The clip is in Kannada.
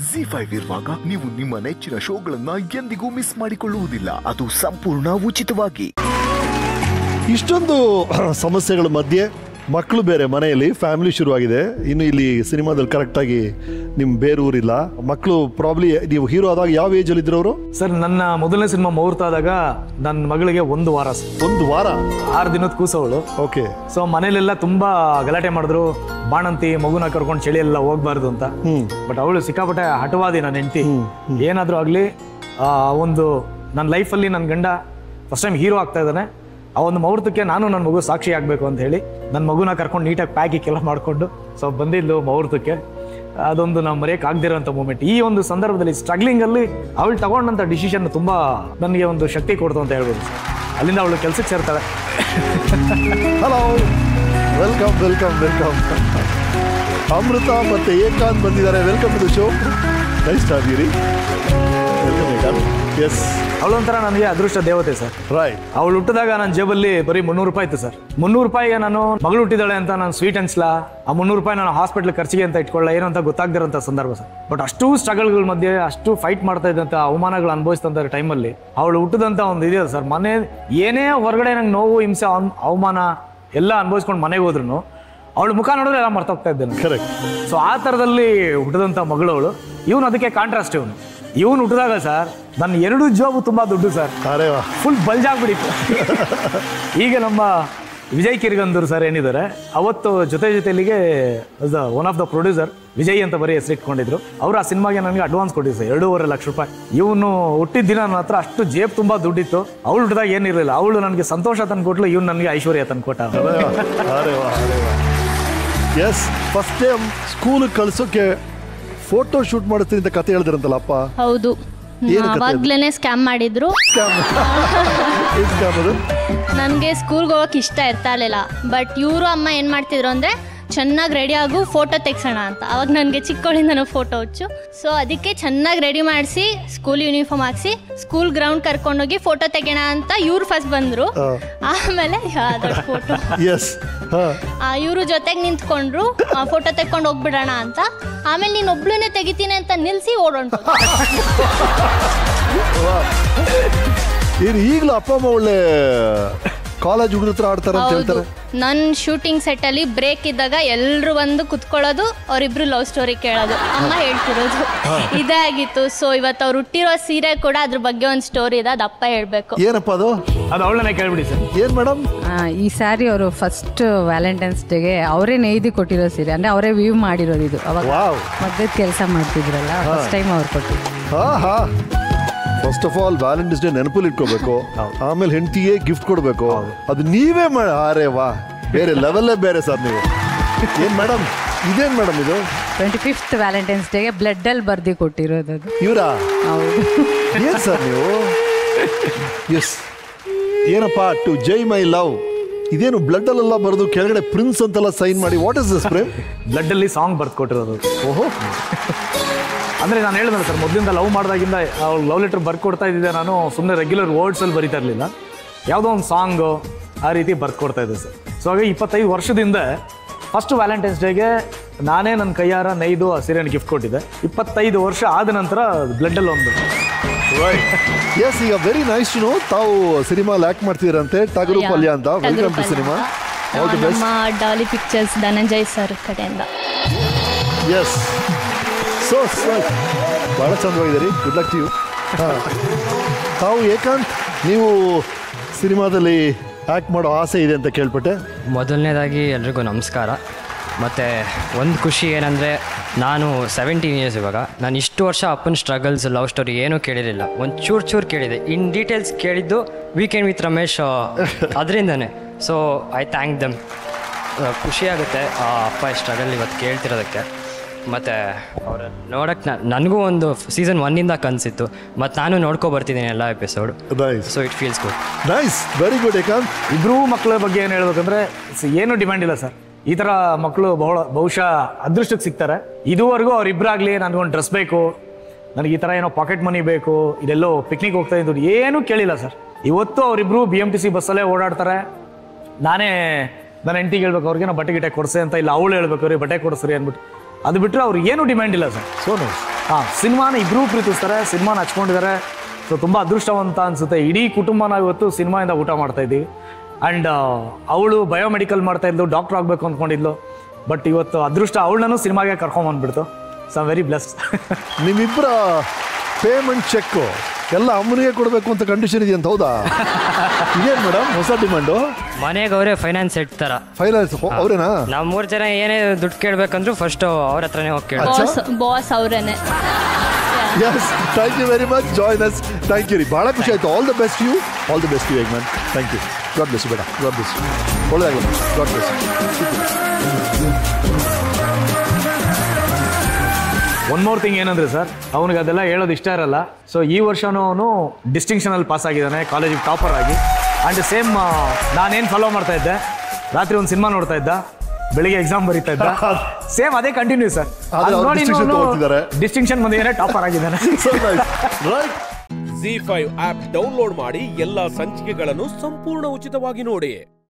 ಜಿ ಫೈವ್ ಇರುವಾಗ ನೀವು ನಿಮ್ಮ ನೆಚ್ಚಿನ ಶೋಗಳನ್ನ ಎಂದಿಗೂ ಮಿಸ್ ಮಾಡಿಕೊಳ್ಳುವುದಿಲ್ಲ ಅದು ಸಂಪೂರ್ಣ ಉಚಿತವಾಗಿ ಇಷ್ಟೊಂದು ಸಮಸ್ಯೆಗಳ ಮಧ್ಯೆ ಮಕ್ಕಳು ಬೇರೆ ಮನೆಯಲ್ಲಿ ಫ್ಯಾಮಿಲಿ ಶುರುವಾಗಿದೆ ಇನ್ನು ಇಲ್ಲಿ ಸಿನಿಮಾದಲ್ಲಿ ಕರೆಕ್ಟಾಗಿ ನಿಮ್ಮ ಬೇರೂರಿಲ್ಲ ಮಕ್ಕಳು ಪ್ರಾಬ್ಲಿ ನೀವು ಹೀರೋ ಆದಾಗ ಯಾವ ಏಜಲ್ಲಿ ಇದ್ರವರು ಸರ್ ನನ್ನ ಮೊದಲನೇ ಸಿನಿಮಾ ಮುಹೂರ್ತ ಆದಾಗ ನನ್ನ ಮಗಳಿಗೆ ಒಂದು ವಾರ ಸರ್. ಒಂದು ವಾರ ಆರು ದಿನದ ಕೂಸವಳು ಓಕೆ ಸೊ ಮನೇಲೆಲ್ಲ ತುಂಬಾ ಗಲಾಟೆ ಮಾಡಿದ್ರು ಬಾಣಂತಿ ಮಗುನ ಕರ್ಕೊಂಡು ಚಳಿ ಎಲ್ಲ ಹೋಗ್ಬಾರ್ದು ಅಂತ ಬಟ್ ಅವಳು ಸಿಕ್ಕಾಪಟ್ಟೆ ಹಠವಾದಿ ನನ್ನ ಹೆಂಡತಿ ಏನಾದ್ರೂ ಆಗ್ಲಿ ಆ ಒಂದು ನನ್ನ ಲೈಫಲ್ಲಿ ನನ್ನ ಗಂಡ ಫಸ್ಟ್ ಟೈಮ್ ಹೀರೋ ಆಗ್ತಾ ಇದ್ದಾನೆ ಆ ಒಂದು ಮುಹೂರ್ತಕ್ಕೆ ನಾನು ನನ್ನ ಮಗು ಸಾಕ್ಷಿ ಆಗ್ಬೇಕು ಅಂತ ಹೇಳಿ ನನ್ನ ಮಗುನ ಕರ್ಕೊಂಡು ನೀಟಾಗಿ ಪ್ಯಾಕಿಂಗ್ ಎಲ್ಲ ಮಾಡಿಕೊಂಡು ಸೊ ಬಂದಿದ್ದು ಮುಹೂರ್ತಕ್ಕೆ ಅದೊಂದು ನಾವು ಮರೆಯಕ್ಕೆ ಆಗದಿರೋಂಥ ಮೂಮೆಂಟ್ ಈ ಒಂದು ಸಂದರ್ಭದಲ್ಲಿ ಸ್ಟ್ರಗ್ಲಿಂಗ್ ಅಲ್ಲಿ ಅವಳು ತಗೊಂಡಂಥ ಡಿಸಿಷನ್ ತುಂಬಾ ನನಗೆ ಒಂದು ಶಕ್ತಿ ಕೊಡ್ತು ಅಂತ ಹೇಳ್ಬೋದು ಸರ್ ಅಲ್ಲಿಂದ ಅವಳು ಕೆಲಸಕ್ಕೆ ಸೇರ್ತಾಳೆ hello welcome welcome welcome Amrutha ಮತ್ತೆ ಏಕಾಂತ್ ಬಂದಿದ್ದಾರೆ ವೆಲ್ಕಮ್ ಟು ಶೋ ನೈಸ್ ಆಗಿರಿ ವೆಲ್ಕಮ್ ಏಕಾಂತ್ ಎಸ್ ಅವಳೊಂಥರ ನನಗೆ ಅದೃಷ್ಟ ದೇವತೆ ಸರ್ ರೈಟ್ ಅವಳು ಹುಟ್ಟಿದಾಗ ನನ್ನ ಜೇಬಲ್ಲಿ ಬರೀ ಮುನ್ನೂರು ರೂಪಾಯಿ ಇತ್ತು ಸರ್ ಮುನ್ನೂರು ರೂಪಾಯಿಗೆ ನಾನು ಮಗಳು ಹುಟ್ಟಿದಾಳೆ ಅಂತ ನಾನು ಸ್ವೀಟ್ ಅನ್ಸ್ಲಾ ಆ ಮುನ್ನೂರು ರೂಪಾಯಿ ನಾನು ಹಾಸ್ಪಿಟ್ಲ್ ಖರ್ಚಿಗೆ ಅಂತ ಇಟ್ಕೊಳ್ಳ ಏನು ಅಂತ ಗೊತ್ತಾಗ್ದಿರೋಂಥ ಸಂದರ್ಭ ಸರ್ ಬಟ್ ಅಷ್ಟು ಸ್ಟ್ರಗಲ್ಗಳ ಮಧ್ಯೆ ಅಷ್ಟು ಫೈಟ್ ಮಾಡ್ತಾ ಇದ್ದಂಥ ಅವಮಾನಗಳು ಅನುಭವಿಸಿದಂಥ ಟೈಮಲ್ಲಿ ಅವಳು ಹುಟ್ಟಿದಂಥ ಒಂದು ಇದೆ ಸರ್ ಮನೆ ಏನೇ ಹೊರಗಡೆ ನಂಗೆ ನೋವು ಹಿಂಸೆ ಅವನ್- ಅವಮಾನ ಎಲ್ಲ ಅನುಭವಿಸ್ಕೊಂಡು ಮನೆಗೆ ಹೋದ್ರು ಅವಳು ಮುಖ ನೋಡಿದ್ರೆ ಎಲ್ಲ ಮರ್ತೋಗ್ತಾ ಇದ್ದೆ ನಾನು ಕರೆಕ್ಟ್ ಸೊ ಆ ಥರದಲ್ಲಿ ಹುಟ್ಟಿದಂಥ ಮಗಳವಳು ಇವನು ಅದಕ್ಕೆ ಕಾಂಟ್ರಾಸ್ಟ್ ಇವನು ಇವನು ಹುಟ್ಟಿದಾಗ ಸರ್ ನನ್ನ ಎರಡು ಜಾಬು ತುಂಬಾ ದುಡ್ಡು ಸರ್ ಅರೆ ವಾ ಫುಲ್ ಬಲ್ಜ್ ಆಗ್ಬಿಟ್ಟಿತ್ತು ಈಗ ನಮ್ಮ ವಿಜಯ್ ಕಿರ್ಗಂದೂರ್ ಸರ್ ಏನಿದ್ದಾರೆ ಅವತ್ತು ಜೊತೆ ಜೊತೆಲಿಗೆ one of the producer Vijay ಅಂತ ಬರೀ ಹೆಸರಿಟ್ಕೊಂಡಿದ್ರು ಅವ್ರು ಆ ಸಿನಿಮಾಗೆ ನನಗೆ ಅಡ್ವಾನ್ಸ್ ಕೊಟ್ಟಿದ್ರು ಸರ್ ಎರಡೂವರೆ ಲಕ್ಷ ರೂಪಾಯಿ ಇವನು ಹುಟ್ಟಿದ ದಿನ ನನ್ನ ಹತ್ರ ಅಷ್ಟು ಜೇಬ್ ತುಂಬಾ ದುಡ್ಡಿತ್ತು ಅವಳು ಹುಟ್ಟಿದಾಗ ಏನಿರಲಿಲ್ಲ ಅವಳು ನನಗೆ ಸಂತೋಷ ತಂದು ಕೊಟ್ಲು ಇವ್ನು ನನಗೆ ಐಶ್ವರ್ಯ ತಂದು ಕೊಟ್ಟ ಅರೆ ವಾ ಅರೆ ವಾ ಎಸ್ ಫಸ್ಟ್ ಟೈಮ್ ಸ್ಕೂಲಿಗೆ ಕಳ್ಸೋಕೆ ಫೋಟೋ ಶೂಟ್ ಮಾಡಿಸ್ತೀನಿ ಅಂತ ಕತೆ ಹೇಳಿದ್ರಂತಲ್ಲ ಅಪ್ಪ ಹೌದು ಏನು ಕಥೆ ಅದು? ಅವಾಗ್ಲೇನೆ ಸ್ಕ್ಯಾಮ್ ಮಾಡಿದ್ರು ಸ್ಕ್ಯಾಮ್ ಏನು ಸ್ಕ್ಯಾಮ್ ಅದು ನನಗೆ ಸ್ಕೂಲ್ಗೆ ಹೋಗಕ್ಕೆ ಇಷ್ಟ ಇರ್ತಾ ಇರಲಿಲ್ಲ ಬಟ್ ಇವರು ಅಮ್ಮ ಏನು ಮಾಡ್ತಿದ್ರು ಅಂದರೆ ಚೆನ್ನಾಗಿ ರೆಡಿ ಆಗು ಫೋಟೋ ತೆಗ್ಸೋಣ ಅಂತ ಅವಾಗ ನನಗೆ ಚಿಕ್ಕವಳಿಂದನೂ ಫೋಟೋ ಹುಚ್ಚು ಸೊ ಅದಕ್ಕೆ ಚೆನ್ನಾಗಿ ರೆಡಿ ಮಾಡಿಸಿ ಸ್ಕೂಲ್ ಯೂನಿಫಾರ್ಮ್ ಹಾಕ್ಸಿ ಸ್ಕೂಲ್ ಗ್ರೌಂಡ್ ಕರ್ಕೊಂಡೋಗಿ ಫೋಟೋ ತೆಗೋಣ ಅಂತ ಇವ್ರು ಫಸ್ಟ್ ಬಂದರು ಆಮೇಲೆ ಫೋಟೋ ಎಸ್ ಹಾಂ ಇವರು ಜೊತೆಗೆ ನಿಂತ್ಕೊಂಡ್ರು ಫೋಟೋ ತೆಕ್ಕೊಂಡು ಹೋಗ್ಬಿಡೋಣ ಅಂತ ಆಮೇಲೆ ನೀನು ಒಬ್ಳನ್ನೇ ತೆಗಿತೀನಿ ಅಂತ ನಿಲ್ಲಿಸಿ ಓಡೋಣ ಏನು ಈಗಲೂ ಅಪ್ಪ ಅಮ್ಮ ಒಳ್ಳೆ ಕಾಲೇಜ್ ಹುಡುಗರ ಹತ್ರ ಆಡ್ತಾರೆ ಅಂತ ಹೌದು ಹೇಳ್ತಾರೆ ನನ್ನ ಶೂಟಿಂಗ್ ಸೆಟ್ ಅಲ್ಲಿ ಬ್ರೇಕ್ ಇದ್ದಾಗ ಎಲ್ರು ಬಂದು ಕುತ್ಕೊಳ್ಳೋದು ಅವರಿಬ್ರು ಲವ್ ಸ್ಟೋರಿ ಕೇಳೋದು ಅಮ್ಮ ಹೇಳ್ತಿರೋದು ಇದೇ ಆಗಿತ್ತು ಸೊ ಇವತ್ತು ಅವ್ರು ಹುಟ್ಟಿರೋ ಸೀರೆ ಕೂಡ ಅದ್ರ ಬಗ್ಗೆ ಒಂದು ಸ್ಟೋರಿ ಇದೆ ಅದು ಅಪ್ಪ ಹೇಳ್ಬೇಕು ಏನಪ್ಪ ಅದು ಅದು ಅವಳನ್ನೇ ಕೇಳ್ಬಿಡಿ ಸರ್ ಏನು ಮೇಡಮ್ ಆ, ಈ ಸ್ಯಾರಿ ಅವರು ಫಸ್ಟ್ ವ್ಯಾಲೆಂಟೈನ್ಸ್ ಡೇಗೆ ಅವರೇ ನೇಯ್ದು ಕೊಟ್ಟಿರೋ ಸೀರೆ ಅಂದ್ರೆ ಅವರೇ ವ್ಯೂ ಮಾಡಿರೋದು ಇದು ಅವಾಗ ವಾವ್ ಮದ್ದದ ಕೆಲಸ ಮಾಡ್ತಿದ್ರಲ್ಲ ಫಸ್ಟ್ ಟೈಮ್ ಅವ್ರು ಕೊಟ್ಟಿದ್ದು ಹಾ ಹಾ first of all Valentine's Day ನೆನಪಲ್ಲಿ ಇಟ್ಕೋಬೇಕು ಆಮೇಲೆ ಹೆಂಡತಿಗೆ ಗಿಫ್ಟ್ ಕೊಡಬೇಕು ಅದು ನೀವೇ ಮಾಡ ಅರೆ ವಾ ಬೇರೆ ಲೆವೆಲ್ಲೇ ಬೇರೆ ಸರ್ ನೀವು ಏನ್ ಮೇಡಮ್ ಇದೇನ್ ಮೇಡಮ್ ಇದು ಟ್ವೆಂಟಿ ಫಿಫ್ತ್ ವ್ಯಾಲೆಂಟೈನ್ಸ್ ಡೇಗೆ ಬ್ಲಡ್ಡಲ್ಲಿ ಬರ್ದು ಕೊಟ್ಟಿರೋದು ಅದು ಇವರಾ ಹೌದು ಏನ್ ಸರ್ ನೀವು ಎಸ್ ಏನಪ್ಪ ಟು ಜೈ ಮೈ ಲವ್ ಇದೇನು ಬ್ಲಡ್ ಅಲ್ಲೆಲ್ಲ ಬರೆದು ಕೆಳಗಡೆ ಪ್ರಿನ್ಸ್ ಅಂತೆಲ್ಲ ಸೈನ್ ಮಾಡಿ what is this Prem blood ಅಲ್ಲಿ ಸಾಂಗ್ ಬರ್ದು ಕೊಟ್ಟಿರೋದು ಓಹೋ ಅಂದ್ರೆ ನಾನು ಹೇಳಿದ್ನಲ್ಲ ಸರ್ ಮೊದಲಿಂದ ಲವ್ ಮಾಡಿದಾಗಿಂದ ಅವ್ಳು ಲವ್ ಲೆಟರ್ ಬರ್ಕೊಡ್ತಾ ಇದ್ದಿದ್ದೆ ನಾನು ಸುಮ್ಮನೆ ರೆಗ್ಯುಲರ್ ವರ್ಡ್ಸ್ ಅಲ್ಲಿ ಬರಿತಾ ಇರಲಿಲ್ಲ ಯಾವುದೋ ಒಂದು ಸಾಂಗು ಆ ರೀತಿ ಬರ್ಕೊಡ್ತಾ ಇದ್ದೆ ಸರ್ ಸೊ ಹಾಗೆ ಇಪ್ಪತ್ತೈದು ವರ್ಷದಿಂದ ಫಸ್ಟ್ ವ್ಯಾಲೆಂಟೈನ್ಸ್ ಡೇಗೆ ನಾನೇ ನನ್ನ ಕೈಯಾರ ನೈದು ಆ ಸೀರೆನ ಗಿಫ್ಟ್ ಕೊಟ್ಟಿದ್ದೆ ಇಪ್ಪತ್ತೈದು ವರ್ಷ ಆದ ನಂತರ ಬ್ಲಡ್ಡಲ್ಲಿ ಒಂದು ಎಸ್ ಈಗ ವೆರಿ ನೈಸ್ ಟು ನೋ ತಾವು ಸಿನಿಮಾ ಲ್ಯಾಕ್ ಮಾಡ್ತಿದ್ರಂತೆ ಟಗರು ಪಲ್ಯ ಅಂತ welcome to cinema all the best ನಮ್ಮ ಡಾಲಿ ಪಿಕ್ಚರ್ಸ್ ಧನಂಜಯ್ ಸರ್ ಕಡೆಯಿಂದ ಎಸ್ ಸೊ ಸರ್ ಭಾಳ ಚಂದವಾಗಿದ್ದೀರಿ ಗುಡ್ ಲಕ್ ಯು ತಾವು ಏಕಾಂತ್ ನೀವು ಸಿನಿಮಾದಲ್ಲಿ ಆ್ಯಕ್ಟ್ ಮಾಡೋ ಆಸೆ ಇದೆ ಅಂತ ಕೇಳ್ಪಟ್ಟೆ ಮೊದಲನೇದಾಗಿ ಎಲ್ರಿಗೂ ನಮಸ್ಕಾರ ಮತ್ತು ಒಂದು ಖುಷಿ ಏನಂದರೆ ನಾನು ಸೆವೆಂಟೀನ್ ಇಯರ್ಸ್ ಇವಾಗ ನಾನು ಇಷ್ಟು ವರ್ಷ ಅಪ್ಪನ ಸ್ಟ್ರಗಲ್ಸ್ ಲವ್ ಸ್ಟೋರಿ ಏನೂ ಕೇಳಿರಲಿಲ್ಲ ಒಂದು ಚೂರು ಚೂರು ಕೇಳಿದೆ ಇನ್ ಡೀಟೇಲ್ಸ್ ಕೇಳಿದ್ದು ವೀಕೆಂಡ್ ವಿತ್ ರಮೇಶ್ ಅದರಿಂದನೇ ಸೊ ಐ ಥ್ಯಾಂಕ್ ದಮ್ ಖುಷಿಯಾಗುತ್ತೆ ಆ ಅಪ್ಪ ಸ್ಟ್ರಗಲ್ ಇವತ್ತು ಕೇಳ್ತಿರೋದಕ್ಕೆ ಮತ್ತು ಅವ್ರ ನೋಡೋಕ್ಕೆ ನನಗೂ ಒಂದು ಸೀಸನ್ ಒನ್ನಿಂದ ಕನಸಿತ್ತು ಮತ್ತು ನಾನು ನೋಡ್ಕೊ ಬರ್ತಿದ್ದೀನಿ ಎಲ್ಲ episode nice so it feels good nice very good Ekanth ಇಬ್ರು ಮಕ್ಕಳ ಬಗ್ಗೆ ಏನು ಹೇಳ್ಬೇಕಂದ್ರೆ ಸ- ಏನು ಡಿಮ್ಯಾಂಡ್ ಇಲ್ಲ ಸರ್ ಈ ತರ ಮಕ್ಕಳು ಬಹಳ ಬಹುಶಃ ಅದೃಷ್ಟಕ್ಕೆ ಸಿಗ್ತಾರೆ ಇದುವರೆಗೂ ಅವ್ರಿಬ್ರಾಗ್ಲಿ ನನಗೊಂದು ಡ್ರೆಸ್ ಬೇಕು ನನಗೆ ಈ ಥರ ಏನೋ ಪಾಕೆಟ್ ಮನಿ ಬೇಕು ಇದೆಲ್ಲೋ ಪಿಕ್ನಿಕ್ ಹೋಗ್ತಾ ಇದ್ದು ಏನೂ ಕೇಳಿಲ್ಲ ಸರ್ ಇವತ್ತು ಅವರಿಬ್ರು ಬಿ ಎಮ್ ಟಿ ಸಿ ಬಸ್ಸಲ್ಲೇ ಓಡಾಡ್ತಾರೆ ನಾನೇ ನನ್ನ ಹೆಂಡತಿಗೆ ಹೇಳ್ಬೇಕು ಅವ್ರಿಗೆ ನಾವು ಬಟ್ಟೆ ಗಿಟ್ಟೆ ಕೊಡ್ಸೆ ಅಂತ ಇಲ್ಲ ಅವಳು ಹೇಳ್ಬೇಕು ಅವ್ರಿಗೆ ಬಟ್ಟೆ ಕೊಡಿಸ್ರಿ ಅಂದ್ಬಿಟ್ಟು ಅದು ಬಿಟ್ಟರೆ ಅವ್ರು ಏನು ಡಿಮ್ಯಾಂಡ್ ಇಲ್ಲ ಸರ್ ಸೊ ನೈಸ್ ಹಾಂ ಸಿನಿಮಾನ ಇಬ್ಬರೂ ಪ್ರೀತಿಸ್ತಾರೆ ಸಿನಿಮಾನ ಹಚ್ಕೊಂಡಿದ್ದಾರೆ ಸೊ ತುಂಬ ಅದೃಷ್ಟವಂತ ಅನಿಸುತ್ತೆ ಇಡೀ ಕುಟುಂಬನ ಇವತ್ತು ಸಿನಿಮಾಯಿಂದ ಊಟ ಮಾಡ್ತಾ ಇದ್ದೀವಿ ಆ್ಯಂಡ್ ಅವಳು ಬಯೋಮೆಡಿಕಲ್ ಮಾಡ್ತಾ ಇದ್ಲು ಡಾಕ್ಟರ್ ಆಗಬೇಕು ಅಂದ್ಕೊಂಡಿದ್ಲು ಬಟ್ ಇವತ್ತು ಅದೃಷ್ಟ ಅವಳನ್ನೂ ಸಿನಿಮಾಗೆ ಕರ್ಕೊಂಬಂದ್ಬಿಡ್ತು ಸೊ ಐಮ್ ವೆರಿ ಬ್ಲೆಸ್ಡ್ ನಿಮ್ಮಿಬ್ಬರ ಪೇಮೆಂಟ್ ಚೆಕ್ ಎಲ್ಲ ಅಮ್ಮನಿಗೆ ಕೊಡಬೇಕು ಅಂತ ಕಂಡೀಷನ್ ಇದೆಯಂತ ಹೌದಾ ಇದೇನು ಮೇಡಮ್ ಹೊಸ ಡಿಮಾಂಡು ಮನೆಗೆ ಅವರೇ ಫೈನಾನ್ಸ್ ಇಡ್ತಾರ ಫೈನಾನ್ಸ್ ಅವರೇನಾ ನಾವು ಮೂರು ಜನ ಏನೇ ದುಡ್ಡು ಕೇಳ್ಬೇಕಂದ್ರೂ ಫಸ್ಟ್ ಅವ್ರ ಹತ್ರನೇ ಹೋಗಿ ಕೇಳ ಬಾಸ್ ಬಾಸ್ ಅವರೇನೆ yes thank you very much join us thank you ರೀ ಭಾಳ ಖುಷಿ ಆಯಿತು all the best you all the best you man thank you God bless ಬೇಡ ಗಾಡ್ ಬ್ಲೆಸ್ ಒಳ್ಳೆದಾಗಲಿ God bless one more thing ಏನಂದ್ರೆ ಸರ್ ಅವನಿಗೆ ಅದೆಲ್ಲ ಹೇಳೋದು ಇಷ್ಟ ಇರಲ್ಲ ಸೊ ಈ ವರ್ಷನೂ ಅವನು ಡಿಸ್ಟಿಂಕ್ಷನಲ್ಲಿ ಪಾಸ್ ಆಗಿದ್ದಾನೆ ಕಾಲೇಜಿಗೆ ಟಾಪರ್ ಆಗಿ ಆ್ಯಂಡ್ ಸೇಮ್ ನಾನೇನು ಫಾಲೋ ಮಾಡ್ತಾ ಇದ್ದೆ ರಾತ್ರಿ ಒಂದು ಸಿನಿಮಾ ನೋಡ್ತಾ ಇದ್ದ ಬೆಳಿಗ್ಗೆ ಎಕ್ಸಾಮ್ ಬರೀತಾ ಇದ್ದ ಸೇಮ್ ಅದೇ ಕಂಟಿನ್ಯೂ ಸರ್ ಆದ್ರೆ ಅವ್ರು distinction ತಗೊಳ್ತಿದ್ದಾರೆ. ಡಿಸ್ಟಿಂಕ್ಷನ್ ಬಂದಿದ್ದಾನೆ ಟಾಪರ್ ಆಗಿದ್ದಾನೆ right Zee five app download ಮಾಡಿ ಎಲ್ಲಾ ಸಂಚಿಕೆಗಳನ್ನು ಸಂಪೂರ್ಣ ಉಚಿತವಾಗಿ ನೋಡಿ